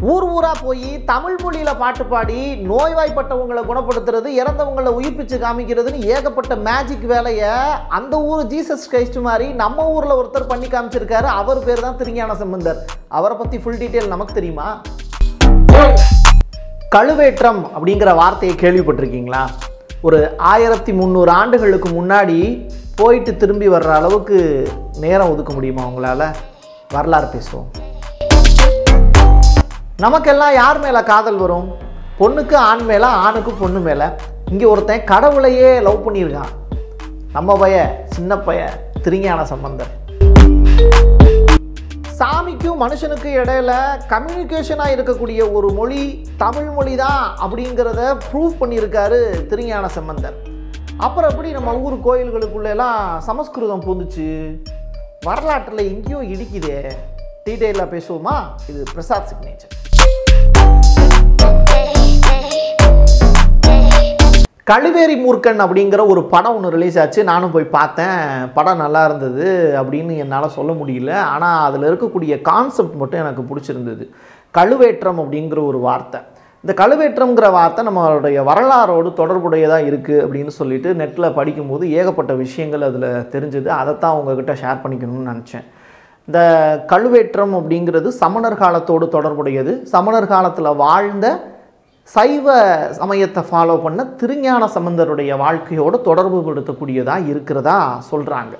ஊர் ஊரா போய் தமிழ் மொழியில பாட்டு பாடி நோய்வாய்ப்பட்டவங்களை குணப்படுத்துறது இறந்தவங்களை உயிர்ப்பிச்சு காமிக்கிறதுன்னு ஏகப்பட்ட மேஜிக் வேலையை அந்த ஊர் ஜீசஸ் கிரைஸ்ட் மாதிரி நம்ம ஊர்ல ஒருத்தர் பண்ணி காமிச்சிருக்காரு அவர் பேர் தான் திருஞான சம்பந்தர் அவரை பத்தி ஃபுல் டீட்டெயில் நமக்கு தெரியுமா கழுவேற்றம் அப்படிங்கிற வார்த்தையை கேள்விப்பட்டிருக்கீங்களா ஒரு ஆயிரத்தி முந்நூறு ஆண்டுகளுக்கு முன்னாடி போயிட்டு திரும்பி வர்ற அளவுக்கு நேரம் ஒதுக்க முடியுமா உங்களால் வரலாறு பேசுவோம் நமக்கெல்லாம் யார் மேலே காதல் வரும் பொண்ணுக்கு ஆண் மேலே ஆணுக்கு பொண்ணு மேலே இங்கே ஒருத்தன் கடவுளையே லவ் பண்ணியிருக்கான் நம்ம பைய சின்ன பைய திருஞான சம்பந்தர் சாமிக்கும் மனுஷனுக்கும் இடையில கம்யூனிகேஷனாக இருக்கக்கூடிய ஒரு மொழி தமிழ் மொழி தான் அப்படிங்கிறத ப்ரூவ் பண்ணியிருக்காரு திருஞான சம்பந்தர் அப்புறம் எப்படி நம்ம ஊர் கோயில்களுக்குள்ளெல்லாம் சமஸ்கிருதம் பூந்துச்சு வரலாற்றில் எங்கேயோ இடிக்குதே டீட்டெயிலாக பேசுவோமா இது பிரசாத் சிக்னேச்சர் கழுவேரி மூர்க்கன் அப்படிங்கிற ஒரு படம் ஒன்று ரிலீஸ் ஆச்சு நானும் போய் பார்த்தேன் படம் நல்லா இருந்தது அப்படின்னு என்னால் சொல்ல முடியல ஆனால் அதில் இருக்கக்கூடிய கான்செப்ட் மட்டும் எனக்கு பிடிச்சிருந்தது கழுவேற்றம் அப்படிங்கிற ஒரு வார்த்தை இந்த கழுவேற்றம்ங்கிற வார்த்தை நம்மளுடைய வரலாறோடு தொடர்புடையதாக இருக்குது அப்படின்னு சொல்லிட்டு நெட்டில் படிக்கும்போது ஏகப்பட்ட விஷயங்கள் அதில் தெரிஞ்சது அதைத்தான் உங்ககிட்ட ஷேர் பண்ணிக்கணும்னு நினச்சேன் இந்த கழுவேற்றம் அப்படிங்கிறது சமணர் காலத்தோடு தொடர்புடையது சமணர் காலத்தில் வாழ்ந்த சைவ சமயத்தை ஃபாலோ பண்ண திருஞான சம்பந்தருடைய வாழ்க்கையோடு தொடர்பு படுத்தக்கூடியதாக இருக்கிறதா சொல்கிறாங்க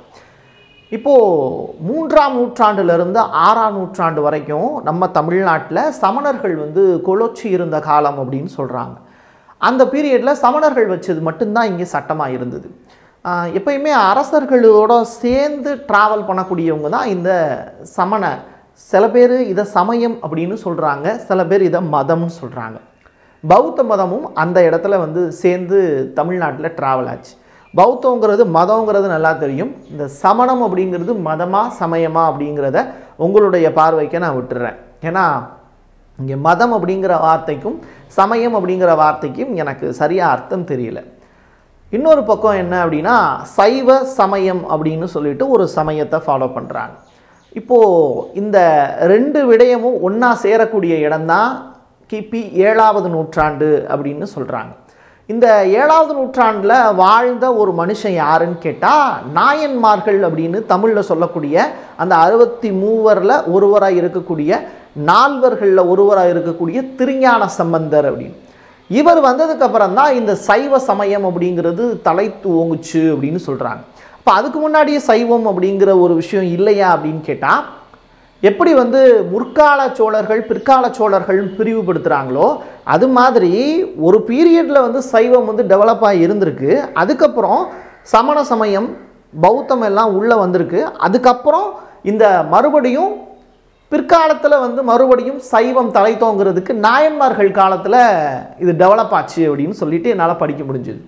இப்போது மூன்றாம் நூற்றாண்டிலிருந்து ஆறாம் நூற்றாண்டு வரைக்கும் நம்ம தமிழ்நாட்டில் சமணர்கள் வந்து கொலொச்சி இருந்த காலம் அப்படின்னு சொல்கிறாங்க அந்த பீரியடில் சமணர்கள் வச்சது மட்டும்தான் இங்கே சட்டமாக இருந்தது ஆஹ் எப்பயுமே அரசர்களோட சேர்ந்து ட்ராவல் பண்ணக்கூடியவங்க தான் இந்த சமண சில பேர் இதை சமயம் அப்படின்னு சொல்கிறாங்க சில பேர் இதை மதம்னு சொல்கிறாங்க பௌத்த மதமும் அந்த இடத்துல வந்து சேர்ந்து தமிழ்நாட்டில் ட்ராவல் ஆச்சு பௌத்தங்கிறது மதங்கிறது நல்லா தெரியும் இந்த சமணம் அப்படிங்கிறது மதமா சமயமா அப்படிங்கிறத உங்களுடைய பார்வைக்கு நான் விட்டுறேன் ஏன்னா இங்கே மதம் அப்படிங்கிற வார்த்தைக்கும் சமயம் அப்படிங்கிற வார்த்தைக்கும் எனக்கு சரியாக அர்த்தம் தெரியல இன்னொரு பக்கம் என்ன அப்படின்னா சைவ சமயம் அப்படின்னு சொல்லிட்டு ஒரு சமயத்தை ஃபாலோ பண்ணுறாங்க இப்போது இந்த ரெண்டு விடயமும் ஒன்றா சேரக்கூடிய இடம்தான் கிபி ஏழாவது நூற்றாண்டு அப்படின்னு சொல்கிறாங்க இந்த ஏழாவது நூற்றாண்டில் வாழ்ந்த ஒரு மனுஷன் யாருன்னு கேட்டால் நாயன்மார்கள் அப்படின்னு தமிழில் சொல்லக்கூடிய அந்த அறுபத்தி மூவரில் ஒருவராக இருக்கக்கூடிய நால்வர்களில் ஒருவராக இருக்கக்கூடிய திருஞான சம்பந்தர் அப்படின்னு இவர் வந்ததுக்கு அப்புறம் தான் இந்த சைவ சமயம் அப்படிங்கிறது தலை துவங்குச்சு அப்படின்னு சொல்கிறாங்க அப்போ அதுக்கு முன்னாடியே சைவம் அப்படிங்கிற ஒரு விஷயம் இல்லையா அப்படின்னு கேட்டால் எப்படி வந்து முற்கால சோழர்கள் பிற்கால சோழர்கள் பிரிவுபடுத்துகிறாங்களோ அது மாதிரி ஒரு பீரியடில் வந்து சைவம் வந்து டெவலப் ஆகி இருந்திருக்கு அதுக்கப்புறம் சமண சமயம் பௌத்தம் எல்லாம் உள்ளே வந்திருக்கு அதுக்கப்புறம் இந்த மறுபடியும் பிற்காலத்தில் வந்து மறுபடியும் சைவம் தலை தோங்கிறதுக்கு நாயன்மார்கள் காலத்தில் இது டெவலப் ஆச்சு அப்படின்னு சொல்லிட்டு என்னால் படிக்க முடிஞ்சுது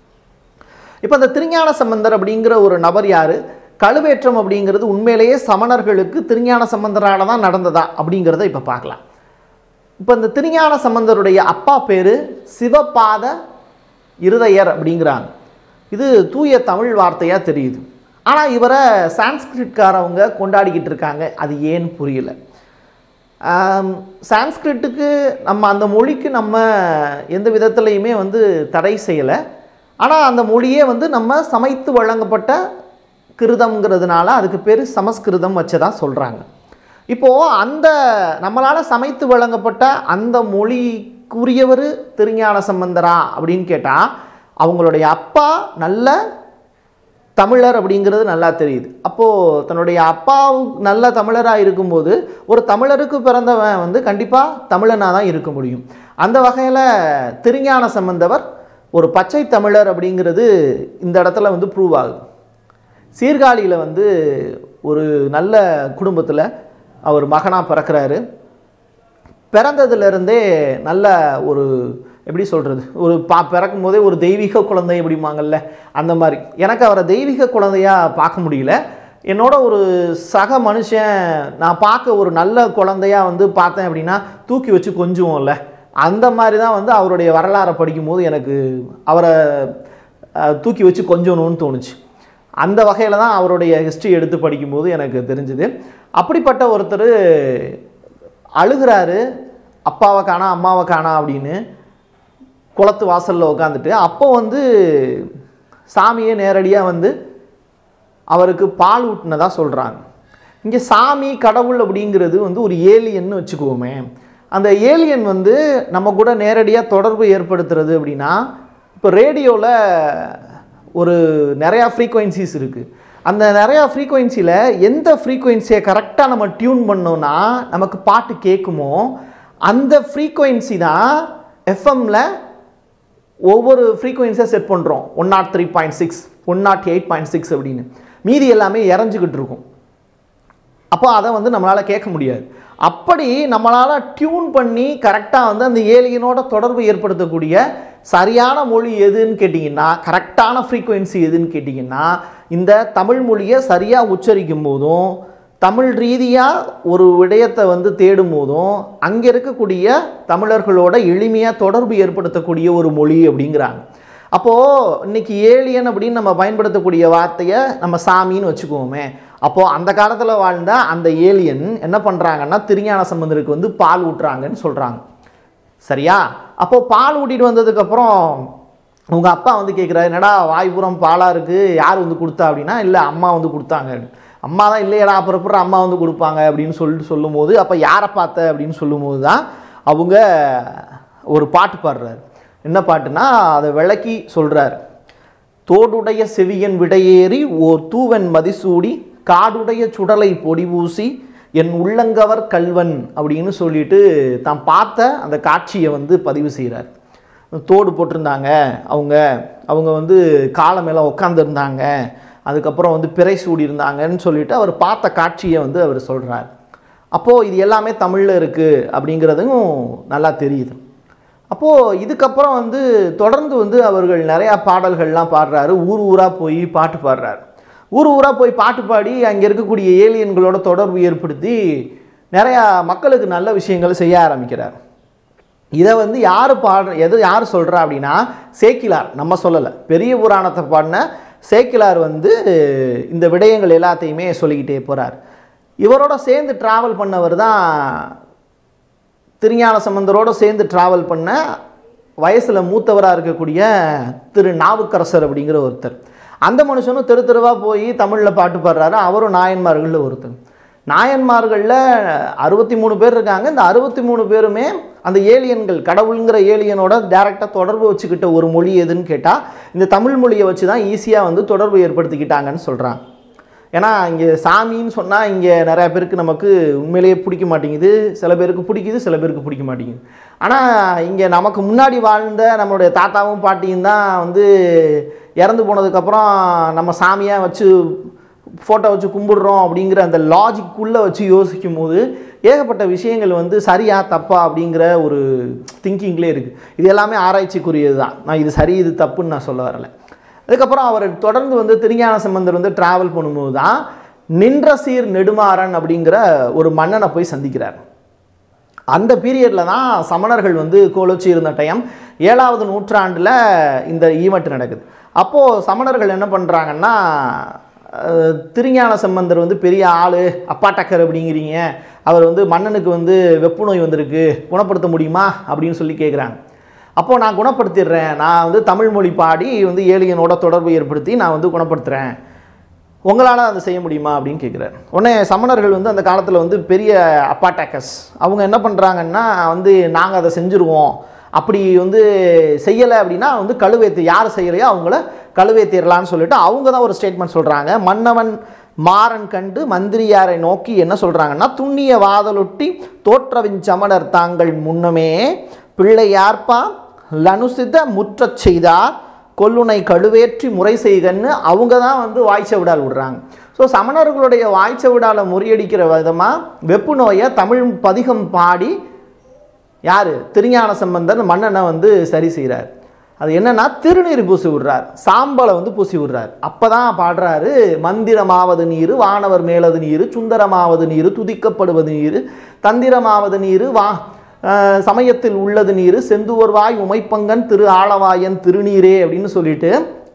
இப்போ இந்த திருஞான சம்பந்தர் அப்படிங்கிற ஒரு நபர் யார் கழுவேற்றம் அப்படிங்கிறது உண்மையிலேயே சமணர்களுக்கு திருஞான சம்பந்தரால தான் நடந்ததா அப்படிங்கிறத இப்போ பார்க்கலாம் இப்போ இந்த திருஞான சம்பந்தருடைய அப்பா பேர் சிவபாத இருதயர் அப்படிங்கிறாங்க இது தூய தமிழ் வார்த்தையாக தெரியுது ஆனால் இவரை சான்ஸ்கிரிட்காரவங்க கொண்டாடிக்கிட்டு இருக்காங்க அது ஏன்னு புரியல ஆம், சான்ஸ்கிரிட்டுக்கு நம்ம அந்த மொழிக்கு நம்ம எந்த விதத்துலையுமே வந்து தடை செய்யலை ஆனால் அந்த மொழியே வந்து நம்ம சமைத்து வழங்கப்பட்ட கிருதம்ங்கிறதுனால அதுக்கு பேர் சமஸ்கிருதம் வச்சதா சொல்கிறாங்க இப்போது அந்த நம்மளால் சமைத்து வழங்கப்பட்ட அந்த மொழிக்குரியவர் திருஞான சம்பந்தரா அப்படின்னு கேட்டால் அவங்களுடைய அப்பா நல்ல தமிழர் அப்படிங்கிறது நல்லா தெரியுது அப்போது தன்னுடைய அப்பா நல்ல தமிழராக இருக்கும்போது ஒரு தமிழருக்கு பிறந்தவன் வந்து கண்டிப்பாக தமிழனாக தான் இருக்க முடியும் அந்த வகையில் திருஞான சம்பந்தவர் ஒரு பச்சை தமிழர் அப்படிங்கிறது இந்த இடத்துல வந்து ப்ரூவ் ஆகுது சீர்காழியில் வந்து ஒரு நல்ல குடும்பத்தில் அவர் மகனாக பிறக்கிறாரு பிறந்ததுலேருந்தே நல்ல ஒரு எப்படி சொல்கிறது ஒரு பா பிறக்கும் போதே ஒரு தெய்வீக குழந்தை எப்படிமாங்கல்ல அந்த மாதிரி எனக்கு அவரை தெய்வீக குழந்தையாக பார்க்க முடியல என்னோட ஒரு சக மனுஷன் நான் பார்க்க ஒரு நல்ல குழந்தையா வந்து பார்த்தேன் அப்படின்னா தூக்கி வச்சு கொஞ்சுவோம்ல அந்த மாதிரி தான் வந்து அவருடைய வரலாறை படிக்கும்போது எனக்கு அவரை அஹ், தூக்கி வச்சு கொஞ்சணும்னு தோணுச்சு அந்த வகையில் தான் அவருடைய ஹிஸ்ட்ரி எடுத்து படிக்கும்போது எனக்கு தெரிஞ்சுது அப்படிப்பட்ட ஒருத்தர் அழுகிறாரு அப்பாவை காணா அம்மாவை காணா அப்படின்னு குளத்து வாசலில் உட்காந்துட்டு அப்போ வந்து சாமியே நேரடியாக வந்து அவருக்கு பால் ஊட்டினதா சொல்கிறாங்க இங்கே சாமி கடவுள் அப்படிங்கிறது வந்து ஒரு ஏலியன்னு வச்சுக்குவோமே அந்த ஏலியன் வந்து நம்ம கூட நேரடியாக தொடர்பு ஏற்படுத்துறது அப்படின்னா இப்போ ரேடியோவில் ஒரு நிறையா ஃப்ரீக்வன்சிஸ் இருக்குது அந்த நிறையா ஃப்ரீக்வன்சியில் எந்த ஃப்ரீக்வன்சியை கரெக்டாக நம்ம டியூன் பண்ணோன்னா நமக்கு பாட்டு கேட்குமோ அந்த ஃப்ரீக்வன்சி தான் எஃப்எம்மில் ஒவ்வொரு ஃப்ரீக்வன்சியாக செட் பண்ணுறோம் one naught three point six one naught eight point six அப்படின்னு மீதி எல்லாமே இறஞ்சிக்கிட்டு இருக்கும் அப்போ அதை வந்து நம்மளால் கேட்க முடியாது அப்படி நம்மளால் டியூன் பண்ணி கரெக்டாக வந்து அந்த ஏலியனோட தொடர்பு ஏற்படுத்தக்கூடிய சரியான மொழி எதுன்னு கேட்டிங்கன்னா கரெக்டான ஃப்ரீக்குவென்சி எதுன்னு கேட்டிங்கன்னா இந்த தமிழ் மொழியை சரியாக உச்சரிக்கும் போதும் தமிழ் ரீதியாக ஒரு விடயத்தை வந்து தேடும் போதும் அங்கே இருக்கக்கூடிய தமிழர்களோட எளிமையாக தொடர்பு ஏற்படுத்தக்கூடிய ஒரு மொழி அப்படிங்கிறாங்க அப்போது இன்னைக்கு ஏலியன் அப்படின்னு நம்ம பயன்படுத்தக்கூடிய வார்த்தையை நம்ம சாமின்னு வச்சுக்குவோமே அப்போது அந்த காலத்தில் வாழ்ந்த அந்த ஏலியன் என்ன பண்ணுறாங்கன்னா திருஞான சம்பந்தருக்கு வந்து பால் ஊட்டுறாங்கன்னு சொல்கிறாங்க சரியா அப்போது பால் ஊட்டிட்டு வந்ததுக்கப்புறம் உங்கள் அப்பா வந்து கேட்குறாரு என்னடா வாய்ப்புறம் பாலாக இருக்குது யார் வந்து கொடுத்தா அப்படின்னா இல்லை அம்மா வந்து கொடுத்தாங்க அம்மா தான் இல்லையடா அப்புறம் அப்புறம் அம்மா வந்து கொடுப்பாங்க அப்படின்னு சொல்லிட்டு சொல்லும்போது அப்போ யாரை பார்த்த அப்படின்னு சொல்லும்போது தான் அவங்க ஒரு பாட்டு பாடுறாரு என்ன பாட்டுனா அதை விளக்கி சொல்கிறார் தோடுடைய செவியன் விடையேறி ஓர் தூவன் மதிசூடி காடுடைய சுடலை பொடி பூசி என் உள்ளங்கவர் கல்வன் அப்படின்னு சொல்லிட்டு தான் பார்த்த அந்த காட்சியை வந்து பதிவு செய்கிறார் தோடு போட்டிருந்தாங்க அவங்க அவங்க வந்து காலை மேலே உட்காந்துருந்தாங்க அதுக்கப்புறம் வந்து பிறை சூடியிருந்தாங்கன்னு சொல்லிட்டு அவர் பார்த்த காட்சியை வந்து அவர் சொல்கிறார் அப்போது இது எல்லாமே தமிழில் இருக்குது அப்படிங்கிறதும் நல்லா தெரியுது அப்போது இதுக்கப்புறம் வந்து தொடர்ந்து வந்து அவர்கள் நிறையா பாடல்கள்லாம் பாடுறாரு ஊர் ஊராக போய் பாட்டு பாடுறாரு ஊர் ஊராக போய் பாட்டு பாடி அங்கே இருக்கக்கூடிய ஏலியன்களோட தொடர்பு ஏற்படுத்தி நிறையா மக்களுக்கு நல்ல விஷயங்கள் செய்ய ஆரம்பிக்கிறார் இதை வந்து யார் பாடுற எது யார் சொல்கிறா அப்படின்னா சேக்கிலார் நம்ம சொல்லலை பெரிய புராணத்தை பாடின சேக்கிலார் வந்து இந்த விடயங்கள் எல்லாத்தையுமே சொல்லிக்கிட்டே போகிறார் இவரோட சேர்ந்து ட்ராவல் பண்ணவர் தான் திருஞான சம்பந்தரோடு சேர்ந்து ட்ராவல் பண்ண வயசில் மூத்தவராக இருக்கக்கூடிய திரு நாவுக்கரசர் அப்படிங்கிற ஒருத்தர் அந்த மனுஷனும் தெரு தெருவாக போய் தமிழில் பாட்டு பாடுறாரு அவரும் நாயன்மார்களில் ஒருத்தர் நாயன்மார்களில் அறுபத்தி மூணு பேர் இருக்காங்க இந்த அறுபத்தி மூணு பேருமே அந்த ஏலியன்கள் கடவுளுங்கிற ஏலியனோட டேரெக்டாக தொடர்பு வச்சுக்கிட்ட ஒரு மொழி எதுன்னு கேட்டால் இந்த தமிழ் மொழியை வச்சு தான் ஈஸியாக வந்து தொடர்பு ஏற்படுத்திக்கிட்டாங்கன்னு சொல்கிறாங்க ஏன்னா இங்கே சாமின்னு சொன்னால் இங்கே நிறையா பேருக்கு நமக்கு உண்மையிலேயே பிடிக்க மாட்டேங்குது சில பேருக்கு பிடிக்குது சில பேருக்கு பிடிக்க மாட்டேங்குது ஆனால் இங்கே நமக்கு முன்னாடி வாழ்ந்த நம்மளுடைய தாத்தாவும் பாட்டியும் தான் வந்து இறந்து போனதுக்கப்புறம் நம்ம சாமியாக வச்சு ஃபோட்டோ வச்சு கும்பிடுறோம் அப்படிங்கிற அந்த லாஜிக்குள்ளே வச்சு யோசிக்கும் போது ஏகப்பட்ட விஷயங்கள் வந்து சரியா தப்பா அப்படிங்கிற ஒரு திங்கிங்லேயே இருக்குது இது எல்லாமே ஆராய்ச்சிக்குரியது தான் நான் இது சரி இது தப்புன்னு நான் சொல்ல வரல அதுக்கப்புறம் அவர் தொடர்ந்து வந்து திருஞான சம்பந்தர் வந்து டிராவல் பண்ணும்போது தான் நின்ற சீர் நெடுமாறன் அப்படிங்கிற ஒரு மன்னனை போய் சந்திக்கிறார் அந்த பீரியடில் தான் சமணர்கள் வந்து கோலோச்சி இருந்த டைம் ஏழாவது நூற்றாண்டில் இந்த ஈவெண்ட் நடக்குது அப்போது சமணர்கள் என்ன பண்ணுறாங்கன்னா அஹ், திருஞான சம்பந்தர் வந்து பெரிய ஆள் அப்பாட்டக்கர் அப்படிங்கிறீங்க அவர் வந்து மன்னனுக்கு வந்து வெப்பு நோய் வந்திருக்கு குணப்படுத்த முடியுமா அப்படின்னு சொல்லி கேட்குறாங்க அப்போது நான் குணப்படுத்திடுறேன் நான் வந்து தமிழ் மொழி பாடி வந்து ஏலியனோட தொடர்பு ஏற்படுத்தி நான் வந்து குணப்படுத்துகிறேன் உங்களால் அதை செய்ய முடியுமா அப்படின்னு கேட்குறாரு உடனே சமணர்கள் வந்து அந்த காலத்தில் வந்து பெரிய அப்பாட்டாக்கஸ் அவங்க என்ன பண்ணுறாங்கன்னா வந்து நாங்கள் அதை செஞ்சுருவோம் அப்படி வந்து செய்யலை அப்படின்னா வந்து கழுவேத்து யார் செய்யலையோ அவங்கள கழுவேத்திடலான்னு சொல்லிட்டு அவங்க தான் ஒரு ஸ்டேட்மெண்ட் சொல்கிறாங்க மன்னவன் மாறன் கண்டு மந்திரியாரை நோக்கி என்ன சொல்கிறாங்கன்னா துண்ணிய வாதலொட்டி தோற்றவின் சமணர் தாங்கள் முன்னமே பிள்ளையார்ப்பா லனுசித முற்றச் செய்தார் கொல்லுனை கழுவேற்றி முறை செய்கன்னு அவங்க தான் வந்து வாய்ச்ச விடால் விடுறாங்க ஸோ சமணர்களுடைய வாய்ச்ச விடாலை முறியடிக்கிற விதமாக வெப்பு நோயை தமிழ் பதிகம் பாடி யார் திருஞான சம்பந்தர் மன்னனை வந்து சரி செய்கிறார் அது என்னன்னா திருநீர் பூசி விடுறார் சாம்பலை வந்து பூசி விடுறார் அப்போ தான் பாடுறாரு மந்திரமாவது நீர் வானவர் மேலது நீர் சுந்தரமாவது நீர் துதிக்கப்படுவது நீர் தந்திரமாவது நீர் வா அஹ், சமயத்தில் உள்ளது நீர் செந்துவர்வாய் உமைப்பங்கன் திரு ஆளவாயன் திருநீரே அப்படின்னு சொல்லிட்டு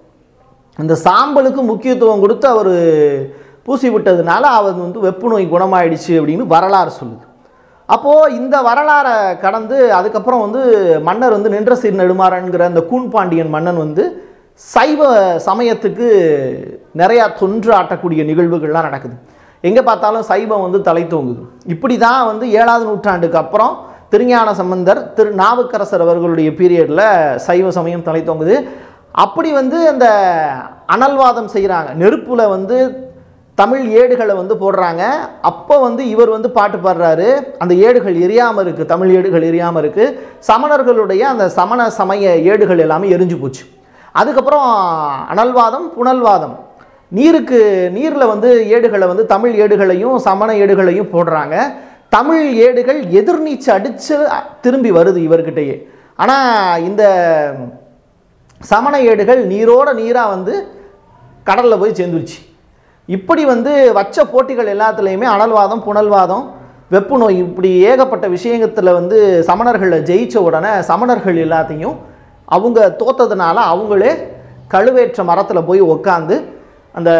அந்த சாம்பலுக்கு முக்கியத்துவம் கொடுத்து அவர் பூசி விட்டதுனால அவர் வந்து வெப்பு நோய் குணமாயிடுச்சு அப்படின்னு வரலாறு சொல்லுது அப்போது இந்த வரலாறை கடந்து அதுக்கப்புறம் வந்து மன்னர் வந்து நின்ற சீர் நெடுமாறன்கிற அந்த கூன்பாண்டியன் மன்னன் வந்து சைவ சமயத்துக்கு நிறையா தொன்று ஆட்டக்கூடிய நிகழ்வுகள்லாம் நடக்குது எங்கே பார்த்தாலும் சைவம் வந்து தலை தோங்குது இப்படி தான் வந்து ஏழாவது நூற்றாண்டுக்கு அப்புறம் திருஞான சம்பந்தர் திரு நாவுக்கரசர் அவர்களுடைய பீரியடில் சைவ சமயம் தலை தோங்குது அப்படி வந்து அந்த அனல்வாதம் செய்கிறாங்க நெருப்பில் வந்து தமிழ் ஏடுகளை வந்து போடுறாங்க அப்போ வந்து இவர் வந்து பாட்டு பாடுறாரு அந்த ஏடுகள் எரியாமல் இருக்குது தமிழ் ஏடுகள் எரியாமல் இருக்குது சமணர்களுடைய அந்த சமண சமய ஏடுகள் எல்லாமே எரிஞ்சு போச்சு அதுக்கப்புறம் அனல்வாதம் புனல்வாதம் நீருக்கு நீரில் வந்து ஏடுகளை வந்து தமிழ் ஏடுகளையும் சமண ஏடுகளையும் போடுறாங்க தமிழ் ஏடுகள் எதிர்நீச்சு அடித்து திரும்பி வருது இவர்கிட்டயே ஆனால் இந்த சமண ஏடுகள் நீரோட நீராக வந்து கடலில் போய் சேர்ந்துருச்சு இப்படி வந்து வச்ச போட்டிகள் எல்லாத்துலேயுமே அனல்வாதம் புனல்வாதம் வெப்பு நோய் இப்படி ஏகப்பட்ட விஷயத்தில் வந்து சமணர்களை ஜெயிச்ச உடனே சமணர்கள் எல்லாத்தையும் அவங்க தோத்ததுனால அவங்களே கழுவேற்ற மரத்தில் போய் உக்காந்து அந்த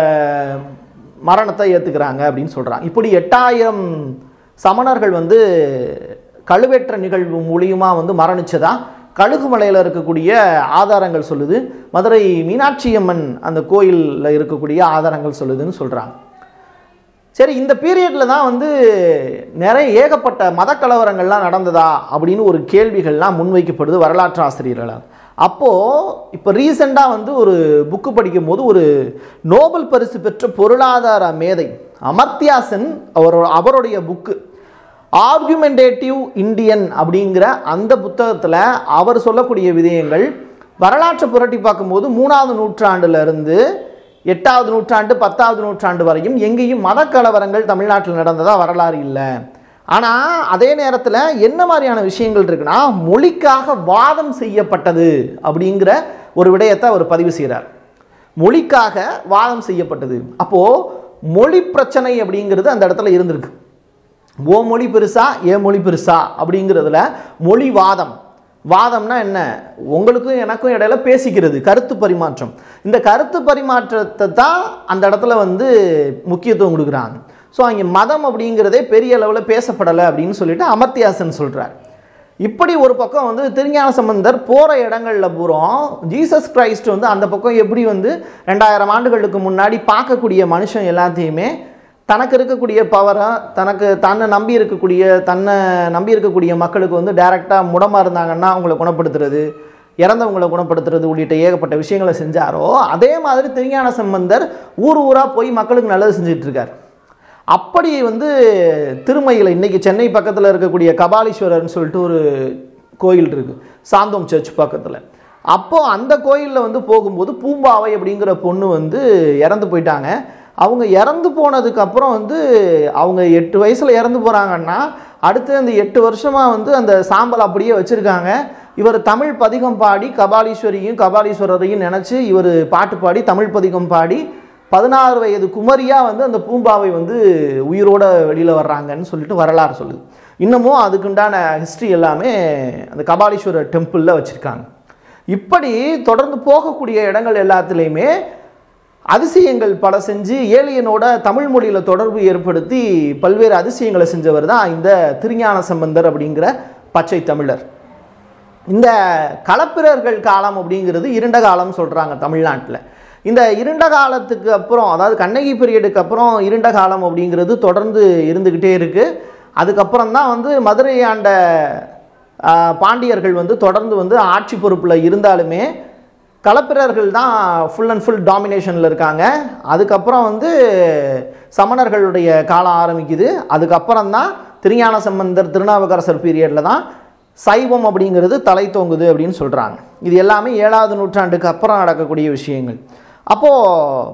மரணத்தை ஏற்றுக்கிறாங்க அப்படின்னு சொல்கிறாங்க இப்படி எட்டாயிரம் சமணர்கள் வந்து கழுவேற்ற நிகழ்வு மூலியமாக வந்து மரணிச்சதா கழுகுமலையில் இருக்கக்கூடிய ஆதாரங்கள் சொல்லுது மதுரை மீனாட்சி அம்மன் அந்த கோயிலில் இருக்கக்கூடிய ஆதாரங்கள் சொல்லுதுன்னு சொல்கிறாங்க சரி இந்த பீரியடில் தான் வந்து நிறைய ஏகப்பட்ட மத கலவரங்கள்லாம் நடந்ததா அப்படின்னு ஒரு கேள்விகள்லாம் முன்வைக்கப்படுது வரலாற்று ஆசிரியர்களால் அப்போது இப்போ ரீசெண்டாக வந்து ஒரு புக்கு படிக்கும் போது ஒரு நோபல் பரிசு பெற்ற பொருளாதார மேதை அமர்த்தியா சென் அவர் அவருடைய புக்கு ஆர்குமெண்டேட்டிவ் இந்தியன் அப்படிங்கிற அந்த புத்தகத்தில் அவர் சொல்லக்கூடிய விதயங்கள் வரலாற்றை புரட்டி பார்க்கும்போது மூணாவது நூற்றாண்டுல இருந்து எட்டாவது நூற்றாண்டு பத்தாவது நூற்றாண்டு வரையும் எங்கேயும் மத கலவரங்கள் தமிழ்நாட்டில் நடந்ததா வரலாறு இல்லை ஆனால் அதே நேரத்தில் என்ன மாதிரியான விஷயங்கள் இருக்குன்னா மொழிக்காக வாதம் செய்யப்பட்டது அப்படிங்கிற ஒரு விடயத்தை அவர் பதிவு செய்கிறார் மொழிக்காக வாதம் செய்யப்பட்டது அப்போது மொழி பிரச்சனை அப்படிங்கிறது அந்த இடத்துல இருந்திருக்கு ஓ மொழி பெருசா ஏ மொழி பெருசா அப்படிங்கிறதுல மொழி வாதம் வாதம்னா என்ன உங்களுக்கும் எனக்கும் இடையில பேசிக்கிறது கருத்து பரிமாற்றம் இந்த கருத்து பரிமாற்றத்தை தான் அந்த இடத்துல வந்து முக்கியத்துவம் கொடுக்குறாங்க ஸோ அங்கே மதம் அப்படிங்கிறதே பெரிய அளவில் பேசப்படலை அப்படின்னு சொல்லிட்டு அமர்த்தியாசன் சொல்கிறார் இப்படி ஒரு பக்கம் வந்து திருஞான சம்பந்தர் போகிற இடங்களில் பூரா ஜீசஸ் கிரைஸ்ட் வந்து அந்த பக்கம் எப்படி வந்து ரெண்டாயிரம் ஆண்டுகளுக்கு முன்னாடி பார்க்கக்கூடிய மனுஷன் எல்லாத்தையுமே தனக்கு இருக்கக்கூடிய பவரை தனக்கு தன்னை நம்பி இருக்கக்கூடிய தன்னை நம்பி இருக்கக்கூடிய மக்களுக்கு வந்து டைரெக்டாக முடமாக இருந்தாங்கன்னா அவங்கள குணப்படுத்துறது இறந்தவங்களை குணப்படுத்துறது உள்ளிட்ட ஏகப்பட்ட விஷயங்களை செஞ்சாரோ அதே மாதிரி திருஞான சம்பந்தர் ஊர் ஊராக போய் மக்களுக்கு நல்லது செஞ்சுட்டு இருக்கார் அப்படி வந்து திருமயில இன்னைக்கு சென்னை பக்கத்தில் இருக்கக்கூடிய கபாலீஸ்வரர்னு சொல்லிட்டு ஒரு கோயில் இருக்குது சாந்தோம் சர்ச் பக்கத்தில் அப்போது அந்த கோயிலில் வந்து போகும்போது பூம்பாவை அப்படிங்கிற பொண்ணு வந்து இறந்து போயிட்டாங்க அவங்க இறந்து போனதுக்கப்புறம் வந்து அவங்க எட்டு வயசில் இறந்து போகிறாங்கன்னா அடுத்து அந்த எட்டு வருஷமாக வந்து அந்த சாம்பல் அப்படியே வச்சுருக்காங்க இவர் தமிழ் பதிகம் பாடி கபாலீஸ்வரியும் கபாலீஸ்வரரையும் நினச்சி இவர் பாட்டு பாடி தமிழ் பதிகம் பாடி பதினாறு வயது குமரியாக வந்து அந்த பூம்பாவை வந்து உயிரோட வெளியில் வர்றாங்கன்னு சொல்லிட்டு வரலாறு சொல்லுது இன்னமும் அதுக்குண்டான ஹிஸ்ட்ரி எல்லாமே அந்த கபாலீஸ்வரர் டெம்பிளில் வச்சுருக்காங்க இப்படி தொடர்ந்து போகக்கூடிய இடங்கள் எல்லாத்துலேயுமே அதிசயங்கள் பல செஞ்சு ஏலியனோட தமிழ் மொழியில் தொடர்பு ஏற்படுத்தி பல்வேறு அதிசயங்களை செஞ்சவர் தான் இந்த திருஞான சம்பந்தர் அப்படிங்கிற பச்சை தமிழர் இந்த களப்பிரர்கள் காலம் அப்படிங்கிறது இருண்ட காலம் சொல்கிறாங்க தமிழ்நாட்டில் இந்த இருண்ட காலத்துக்கு அப்புறம் அதாவது கண்ணகி பீரியடுக்கு அப்புறம் இருண்ட காலம் அப்படிங்கிறது தொடர்ந்து இருந்துக்கிட்டே இருக்குது அதுக்கப்புறம் தான் வந்து மதுரை ஆண்ட ஆஹ், பாண்டியர்கள் வந்து தொடர்ந்து வந்து ஆட்சி பொறுப்பில் இருந்தாலுமே களப்பிரர்கள் தான் ஃபுல் அண்ட் ஃபுல் டாமினேஷனில் இருக்காங்க அதுக்கப்புறம் வந்து சமணர்களுடைய காலம் ஆரம்பிக்குது அதுக்கப்புறம் தான் திருஞான சம்பந்தர் திருநாவுக்கரசர் பீரியடில் தான் சைவம் அப்படிங்கிறது தலை தோங்குது அப்படின்னு சொல்கிறாங்க இது எல்லாமே ஏழாவது நூற்றாண்டுக்கு அப்புறம் நடக்கக்கூடிய விஷயங்கள் அப்போது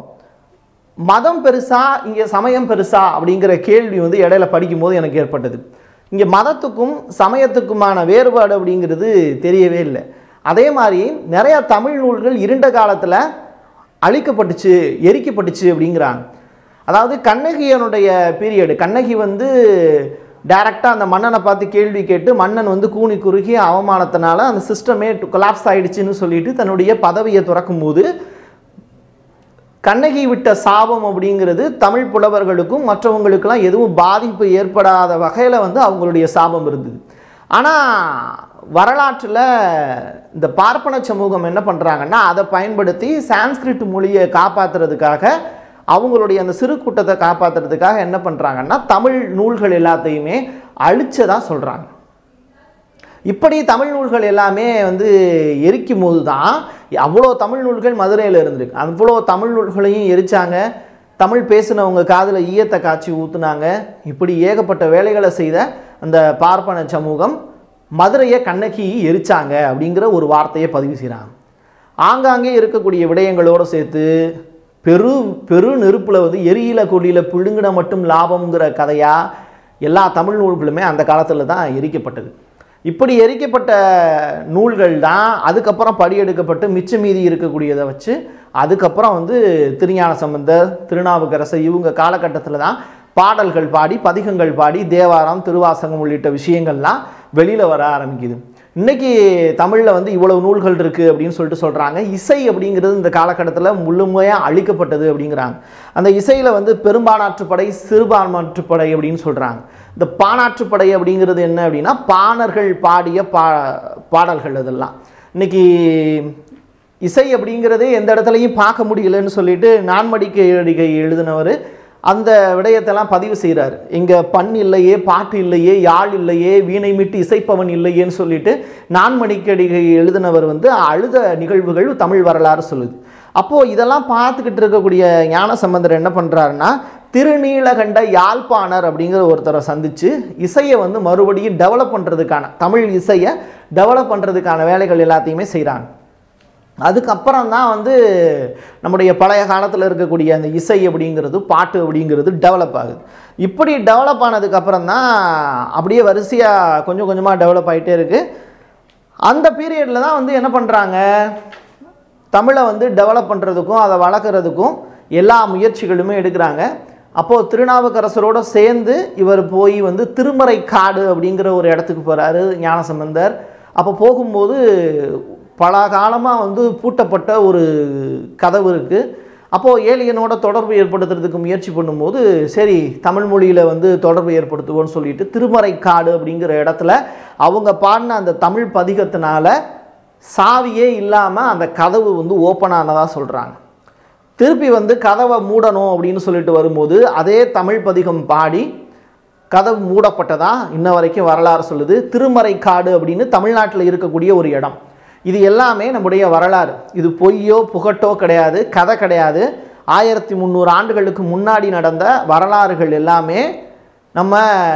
மதம் பெருசா இங்கே சமயம் பெருசா அப்படிங்கிற கேள்வி வந்து இடையில படிக்கும்போது எனக்கு ஏற்பட்டது இங்கே மதத்துக்கும் சமயத்துக்குமான வேறுபாடு அப்படிங்கிறது தெரியவே இல்லை அதே மாதிரி நிறையா தமிழ் நூல்கள் இருண்ட காலத்தில் அழிக்கப்பட்டுச்சு எரிக்கப்பட்டுச்சு அப்படிங்கிறாங்க அதாவது கண்ணகியனுடைய பீரியடு கண்ணகி வந்து டைரெக்டாக அந்த மன்னனை பார்த்து கேள்வி கேட்டு மன்னன் வந்து கூனி குறுகி அவமானத்தினால அந்த சிஸ்டமே கொலாப்ஸ் ஆயிடுச்சுன்னு சொல்லிட்டு தன்னுடைய பதவியை துறக்கும் போது கண்ணகி விட்ட சாபம் அப்படிங்கிறது தமிழ் புலவர்களுக்கும் மற்றவங்களுக்கெல்லாம் எதுவும் பாதிப்பு ஏற்படாத வகையில் வந்து அவங்களுடைய சாபம் இருந்தது ஆனால் வரலாற்றில் இந்த பார்ப்பன சமூகம் என்ன பண்ணுறாங்கன்னா அதை பயன்படுத்தி சான்ஸ்கிரிட் மொழியை காப்பாற்றுறதுக்காக அவங்களுடைய அந்த சிறு கூட்டத்தை காப்பாற்றுறதுக்காக என்ன பண்ணுறாங்கன்னா தமிழ் நூல்கள் எல்லாத்தையுமே அழிச்சதா சொல்கிறாங்க இப்படி தமிழ் நூல்கள் எல்லாமே வந்து எரிக்கும் போது தான் அவ்வளோ தமிழ் நூல்கள் மதுரையில் இருந்திருக்கு அவ்வளோ தமிழ் நூல்களையும் எரிச்சாங்க தமிழ் பேசினவங்க காதில் ஈயத்தை காய்ச்சி ஊற்றுனாங்க இப்படி ஏகப்பட்ட வேலைகளை செய்த அந்த பார்ப்பன சமூகம் மதுரையை கண்ணகி எரிச்சாங்க அப்படிங்கிற ஒரு வார்த்தையை பதிவு செய்கிறாங்க ஆங்காங்கே இருக்கக்கூடிய விடயங்களோடு சேர்த்து பெரு பெரு நெருப்பில் வந்து எரியில கொடியில் பிழுங்கின மட்டும் லாபம்ங்கிற கதையாக எல்லா தமிழ் நூல்களுமே அந்த காலத்தில் தான் எரிக்கப்பட்டது இப்படி எரிக்கப்பட்ட நூல்கள் தான் அதுக்கப்புறம் படியெடுக்கப்பட்டு மிச்ச மீதி இருக்கக்கூடியதை வச்சு அதுக்கப்புறம் வந்து திருஞான சம்பந்தர் திருநாவுக்கரசர் இவங்க காலகட்டத்தில் தான் பாடல்கள் பாடி பதிகங்கள் பாடி தேவாரம் திருவாசகம் உள்ளிட்ட விஷயங்கள்லாம் வெளியில் வர ஆரம்பிக்குது இன்னைக்கு தமிழில் வந்து இவ்வளவு நூல்கள் இருக்குது அப்படின்னு சொல்லிட்டு சொல்கிறாங்க இசை அப்படிங்கிறது இந்த காலகட்டத்தில் முழுமையாக அழிக்கப்பட்டது அப்படிங்கிறாங்க அந்த இசையில் வந்து பெரும்பானாற்றுப்படை சிறுபான்மாற்றுப்படை அப்படின்னு சொல்கிறாங்க இந்த பானாற்றுப்படை அப்படிங்கிறது என்ன அப்படின்னா பாணர்கள் பாடிய பா பாடல்கள் இதெல்லாம் இன்னைக்கு இசை அப்படிங்கிறதே எந்த இடத்துலையும் பார்க்க முடியலன்னு சொல்லிட்டு நான்மடிக்கை அடிகை எழுதினவர் அந்த விடயத்தெல்லாம் பதிவு செய்கிறார் இங்கே பண் இல்லையே பாட்டு இல்லையே யாழ் இல்லையே வீணை மீட்டு இசைப்பவன் இல்லையேன்னு சொல்லிட்டு நான்மணிக்கடிகை எழுதினவர் வந்து அழுத நிகழ்வுகள் தமிழ் வரலாறு சொல்லுது அப்போது இதெல்லாம் பார்த்துக்கிட்டு இருக்கக்கூடிய ஞான சம்பந்தர் என்ன பண்ணுறாருன்னா திருநீலகண்ட யாழ்ப்பாணர் அப்படிங்கிற ஒருத்தரை சந்தித்து இசையை வந்து மறுபடியும் டெவலப் பண்ணுறதுக்கான தமிழ் இசையை டெவலப் பண்ணுறதுக்கான வேலைகள் எல்லாத்தையுமே செய்கிறாங்க அதுக்கப்புறம் தான் வந்து நம்முடைய பழைய காலத்தில் இருக்கக்கூடிய அந்த இசை அப்படிங்கிறது பாட்டு அப்படிங்கிறது டெவலப் ஆகுது இப்படி டெவலப் ஆனதுக்கப்புறம் தான் அப்படியே வரிசையாக கொஞ்சம் கொஞ்சமாக டெவலப் ஆகிட்டே இருக்குது அந்த பீரியடில் தான் வந்து என்ன பண்ணுறாங்க தமிழை வந்து டெவலப் பண்ணுறதுக்கும் அதை வளர்க்குறதுக்கும் எல்லா முயற்சிகளுமே எடுக்கிறாங்க அப்போது திருநாவுக்கரசரோடு சேர்ந்து இவர் போய் வந்து திருமறை காடு அப்படிங்கிற ஒரு இடத்துக்கு போகிறாரு ஞானசம்பந்தர் அப்போ போகும்போது பல காலமாக வந்து பூட்டப்பட்ட ஒரு கதவு இருக்குது அப்போது ஏலியனோட தொடர்பு ஏற்படுத்துறதுக்கு முயற்சி பண்ணும்போது சரி தமிழ் மொழியில் வந்து தொடர்பு ஏற்படுத்துவோன்னு சொல்லிட்டு திருமறைக்காடு அப்படிங்கிற இடத்துல அவங்க பாடின அந்த தமிழ் பதிகத்தினால சாவியே இல்லாமல் அந்த கதவு வந்து ஓப்பன் ஆனதாக சொல்கிறாங்க திருப்பி வந்து கதவை மூடணும் அப்படின்னு சொல்லிட்டு வரும்போது அதே தமிழ் பதிகம் பாடி கதவு மூடப்பட்டதா இன்ன வரைக்கும் வரலாறு சொல்லுது திருமறைக்காடு அப்படின்னு தமிழ்நாட்டில் இருக்கக்கூடிய ஒரு இடம் இது எல்லாமே நம்முடைய வரலாறு இது பொய்யோ புகட்டோ கிடையாது கதை கிடையாது ஆயிரத்தி முந்நூறு ஆண்டுகளுக்கு முன்னாடி நடந்த வரலாறுகள் எல்லாமே நம்ம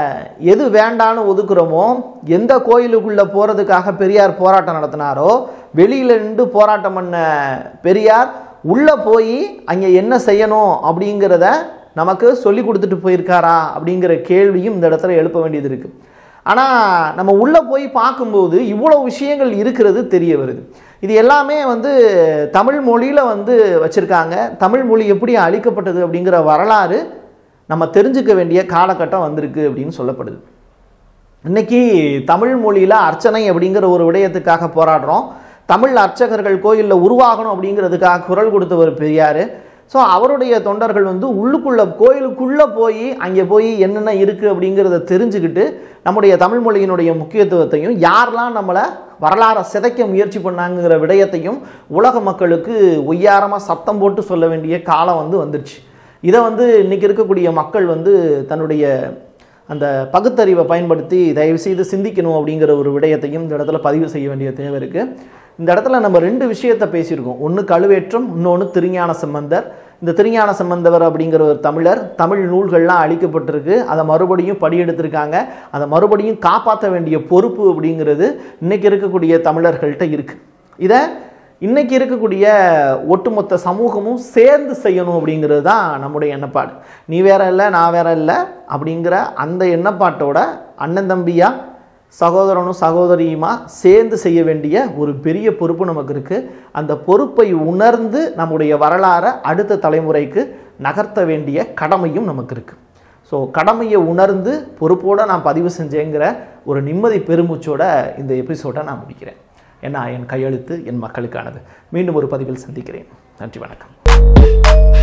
எது வேண்டான்னு ஒதுக்குறோமோ எந்த கோயிலுக்குள்ளே போகிறதுக்காக பெரியார் போராட்டம் நடத்தினாரோ வெளியில் நின்று போராட்டம் பண்ண பெரியார் உள்ளே போய் அங்கே என்ன செய்யணும் அப்படிங்கிறத நமக்கு சொல்லி கொடுத்துட்டு போயிருக்காரா அப்படிங்கிற கேள்வியும் இந்த இடத்துல எழுப்ப வேண்டியது இருக்குது ஆனால் நம்ம உள்ளே போய் பார்க்கும்போது இவ்வளோ விஷயங்கள் இருக்கிறது தெரிய வருது இது எல்லாமே வந்து தமிழ் மொழியில் வந்து வச்சுருக்காங்க தமிழ் மொழி எப்படி அழிக்கப்பட்டது அப்படிங்கிற வரலாறு நம்ம தெரிஞ்சுக்க வேண்டிய காலகட்டம் வந்திருக்கு அப்படின்னு சொல்லப்படுது இன்னைக்கு தமிழ் மொழியில் அர்ச்சனை அப்படிங்கிற ஒரு விடயத்துக்காக போராடுறோம் தமிழ் அர்ச்சகர்கள் கோயிலில் உருவாகணும் அப்படிங்கிறதுக்காக குரல் கொடுத்தவர் பெரியார் ஸோ அவருடைய தொண்டர்கள் வந்து உள்ளுக்குள்ளே கோயிலுக்குள்ளே போய் அங்கே போய் என்னென்ன இருக்குது அப்படிங்கிறத தெரிஞ்சுக்கிட்டு நம்முடைய தமிழ் மொழியினுடைய முக்கியத்துவத்தையும் யாரெல்லாம் நம்மளை வரலாறை சிதைக்க முயற்சி பண்ணாங்கிற விடயத்தையும் உலக மக்களுக்கு ஒய்யாரமாக சத்தம் போட்டு சொல்ல வேண்டிய காலம் வந்து வந்துருச்சு இதை வந்து இன்றைக்கி இருக்கக்கூடிய மக்கள் வந்து தன்னுடைய அந்த பகுத்தறிவை பயன்படுத்தி தயவுசெய்து சிந்திக்கணும் அப்படிங்கிற ஒரு விடயத்தையும் இந்த இடத்துல பதிவு செய்ய வேண்டிய தேவை இருக்குது இந்த இடத்துல நம்ம ரெண்டு விஷயத்தை பேசியிருக்கோம் ஒன்று கழுவேற்றம் இன்னொன்று திருஞான சம்பந்தர் இந்த திருஞான சம்பந்தவர் அப்படிங்கிற ஒரு தமிழர் தமிழ் நூல்கள்லாம் அழிக்கப்பட்டிருக்கு அதை மறுபடியும் படியெடுத்திருக்காங்க அதை மறுபடியும் காப்பாற்ற வேண்டிய பொறுப்பு அப்படிங்கிறது இன்னைக்கு இருக்கக்கூடிய தமிழர்கள்ட்ட இருக்குது இதை இன்னைக்கு இருக்கக்கூடிய ஒட்டுமொத்த சமூகமும் சேர்ந்து செய்யணும் அப்படிங்கிறது தான் நம்முடைய எண்ணப்பாடு நீ வேற இல்லை நான் வேற இல்லை அப்படிங்கிற அந்த எண்ணப்பாட்டோட அண்ணன் தம்பியா சகோதரனும் சகோதரியுமா சேர்ந்து செய்ய வேண்டிய ஒரு பெரிய பொறுப்பு நமக்கு இருக்குது அந்த பொறுப்பை உணர்ந்து நம்முடைய வரலாறை அடுத்த தலைமுறைக்கு நகர்த்த வேண்டிய கடமையும் நமக்கு இருக்குது ஸோ கடமையை உணர்ந்து பொறுப்போடு நான் பதிவு செஞ்சேங்கிற ஒரு நிம்மதி பெருமூச்சோட இந்த எபிசோடை நான் முடிக்கிறேன் ஏன்னா என் கையெழுத்து என் மக்களுக்கானது மீண்டும் ஒரு பதிவில் சந்திக்கிறேன் நன்றி வணக்கம்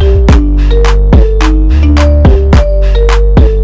Thank